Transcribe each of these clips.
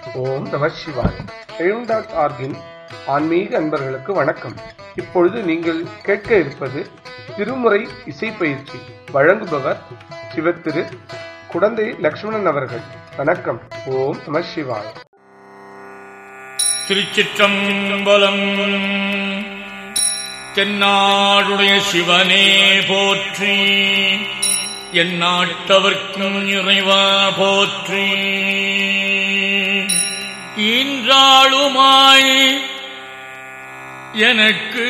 ஓம் நம சிவாய் எழும் டாட் ஆர்கின் ஆன்மீக அன்பர்களுக்கு வணக்கம் இப்பொழுது நீங்கள் கேட்க இருப்பது திருமுறை இசை பயிற்சி வழங்குபவர் சிவத்திரு குடந்தை லக்ஷ்மணன் அவர்கள் வணக்கம் ஓம் நம சிவாய் திருச்சிற்றம்பலம் தென்னாடுடைய சிவனே போற்றி என் நாட்டவர்க்கும் இறைவா போற்றி ஈன்றாளுமாய் எனக்கு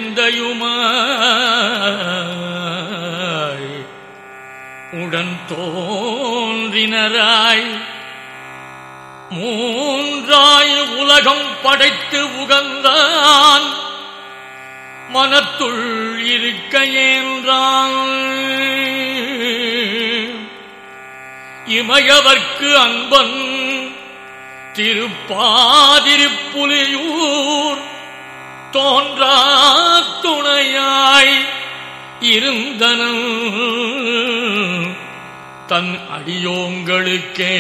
எந்தையுமாய் உடன் தோன்றினராய் மூன்றாய் உலகம் படைத்து உகந்தான் மனத்துள் இருக்க ஏன்றான் இமயவர்க்கு அன்பன் திருப்பாதிருப்புலியூர் தோன்றா துணையாய் இருந்தனன் தன் அடியோங்களுக்கே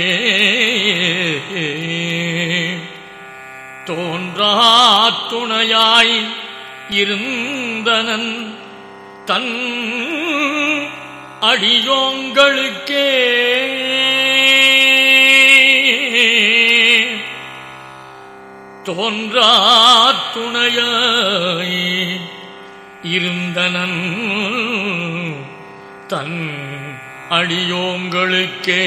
தோன்றா துணையாய் இருந்தனன் தன் அடியோங்களுக்கே தோன்றா துணையாய் இருந்தனன் தன் அடியோங்களுக்கே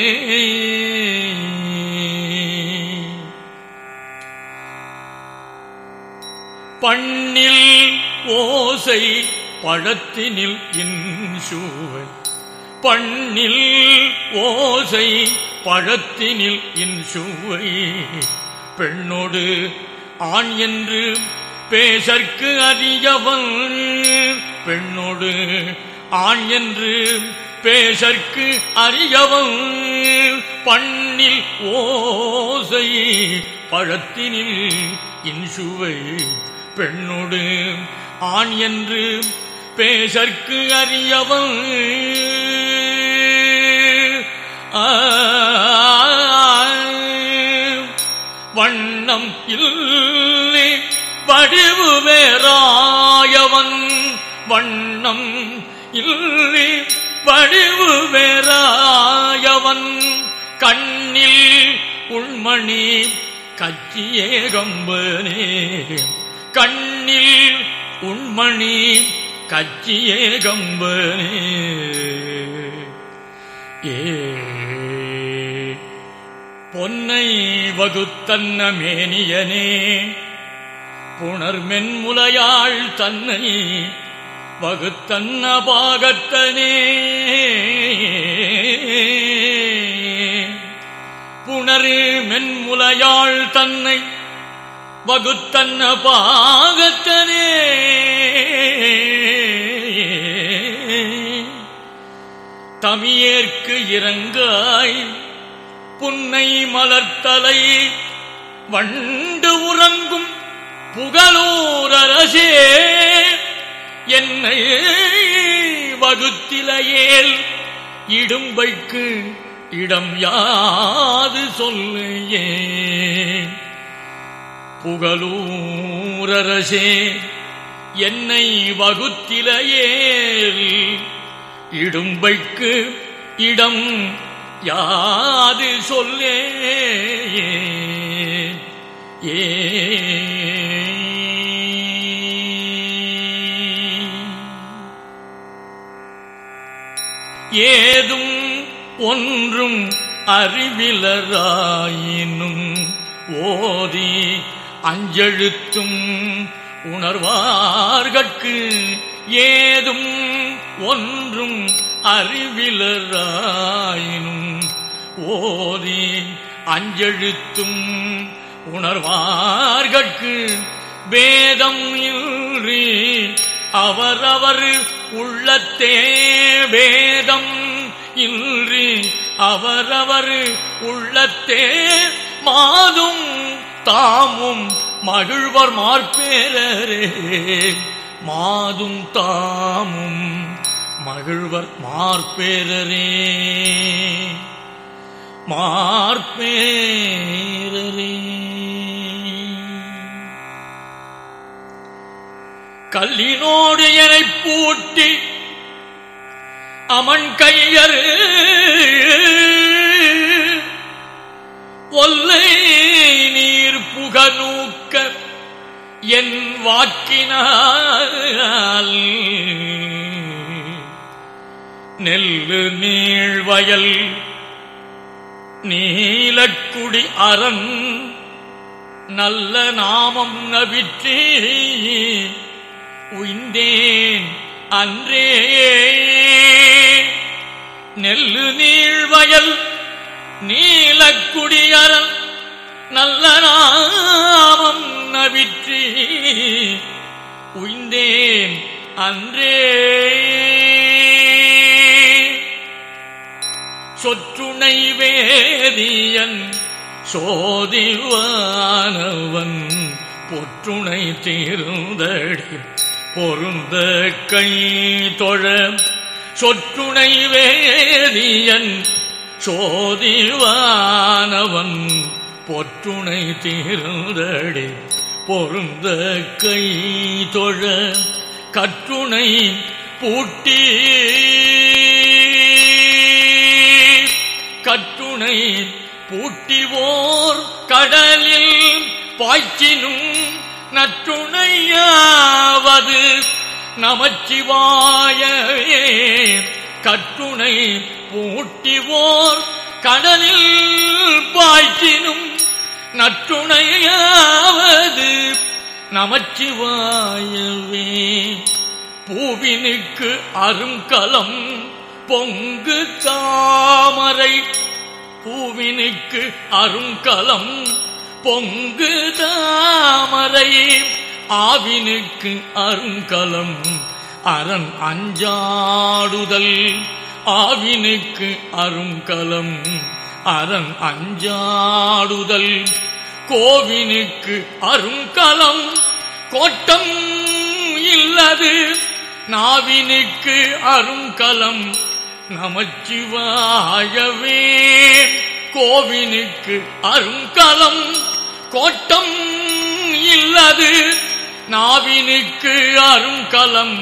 பண்ணில் ஓசை பழத்தினில் இன்சுவை பண்ணில் ஓசை பழத்தினில் இன்சுவை பெண்ணோடு ஆண் என்று பேசற்கு அறியவன் பெண்ணோடு ஆண் என்று பேசற்கு அறியவன் பண்ணில் ஓசை பழத்தினில் இன்சுவை பெண்ணோடு ஆண் என்று பேசற்கு அறியவன் வண்ணம் இல்லை வடிவு வேறாயவன் வண்ணம் இல்லை வடிவு வேறாயவன் கண்ணில் உள்மணி கச்சியே கம்பனே கண்ணில் உண்மணி கச்சியே கம்பனே ஏ பொன்னை வகுத்தன்ன மேனியனே புணர் மென்முலையாள் தன்னை வகுத்தன்ன பாகத்தனே புணரு மென்முலையாள் தன்னை வகுத்தன்ன பாகத்தனே தமியேற்கு இறங்காய் புன்னை மலர்த்தலை வண்டு உறங்கும் புகழூரரசே என்னை வகுத்திலையேல் இடும்பைக்கு இடம் யாது சொல்லையே புகழூரரசே என்னை வகுத்திலையேல் இடும்பைக்கு இடம் யாது சொல்லே ஏ ஏதும் ஒன்றும் அறிவிலராயினும் ஓதி அஞ்செழுத்தும் உணர்வார்கட்கு ஏதும் ஒன்றும் அறிவிலராயினும் ஓதி அஞ்செழுத்தும் உணர்வார்கட்கு வேதம் இன்றி அவரவர் உள்ளத்தே வேதம் இன்றி அவரவர் உள்ளத்தே மாதும் தாமும் மகிழ்வர் மார்பேரரே மாதும் தாமும் மகிழ்வர் மார்பேரரே மார்பேரரே கல்லினோடு எனைப் பூட்டி அமன் கையரு ஒல்லை நீர் புகநூக்க என் வாக்கினால் நெல்லு நீழ்வயல் நீலக்குடி அரண் நல்ல நாமம் நவிற்றி உய்ந்தேன் அன்றே நெல்லு நீழ்வயல் நீலக்குடியரல் நல்ல நாமம் நவிற்றி உய்ந்தேன் அன்றே சொற்றுணை வேதியன் சோதிவானவன் பொற்றுணை தீர்ந்தடி பொருந்த கை தொழ சொற்றுணை வேதியன் சோதிவானவன் பொற்றுணை தீர்ந்தடி பொருந்த கை தொழ கற்றுணை பூட்டி கற்றுணை பூட்டிவோர் கடலில் பாய்ச்சினும் நற்றுணையாவது நமச்சிவாயவே கற்றுணை பூட்டிவோர் கடலில் பாய்ச்சினும் நற்றுணையாவது நமச்சிவாயவே பூவினுக்கு அருங்கலம் பொங்கு தாமரை பூவினுக்கு அருங்கலம் பொங்கு தாமரை ஆவினுக்கு அருங்கலம் அரண் அஞ்சாடுதல் ஆவினுக்கு அருங்கலம் அரண் அஞ்சாடுதல் கோவினுக்கு அருங்கலம் கோட்டம் இல்லது நாவினுக்கு அருங்கலம் நமச்சிவாயவே கோவினுக்கு அருங்கலம் கோட்டம் இல்லது நாவினுக்கு அருங்கலம்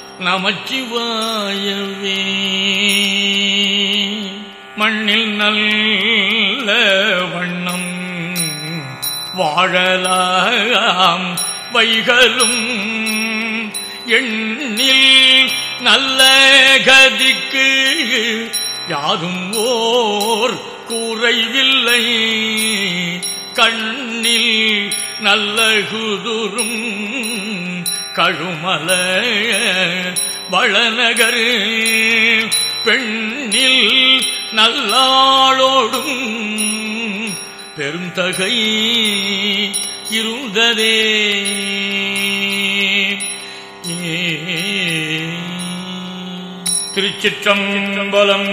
நமச்சிவாயவே மண்ணில் நல்ல வண்ணம் வாழலாம் வைகளும் எண்ணில் நல்ல கதிக்கு யாதும் ஓர் குறைவில்லை கண்ணில் நல்ல குதுரும் கழுமல வளநகர் பெண்ணில் நல்லாளோடும் பெருந்தகை இருந்ததே திருச்சிற்றம்பலம்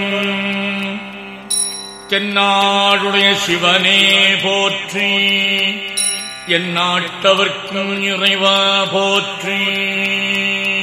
தென்னாடுடைய சிவனே போற்றி என் நாட்டவர்க்கும் இறைவா போற்றி